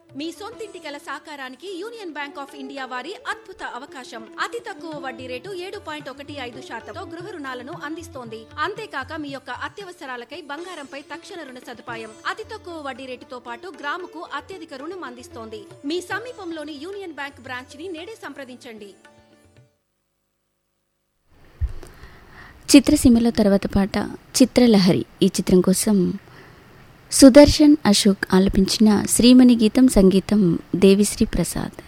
మీ సొంతింటి కల సాకారానికి యూనియన్ బ్యాంక్ ఆఫ్ ఇండియా వారి అద్భుత అవకాశం అతి తక్కువ వడ్డీ రేటు ఏడు పాయింట్ ఒకటి ఐదు శాతంతో గృహ రుణాలను అందిస్తోంది అంతేకాక మీ యొక్క అత్యవసరాలకై బంగారంపై తక్షణ రుణ సదుపాయం అతి తక్కువ వడ్డీ రేటుతో పాటు గ్రాముకు అత్యధిక రుణం అందిస్తోంది మీ సమీపంలోని యూనియన్ బ్యాంక్ బ్రాంచ్ ని నేడే సంప్రదించండి చిత్రసీమలో తర్వాత పాట చిత్రలహరి ఈ చిత్రం కోసం సుదర్శన్ అశోక్ ఆలపించిన శ్రీమణి గీతం సంగీతం దేవిశ్రీ ప్రసాద్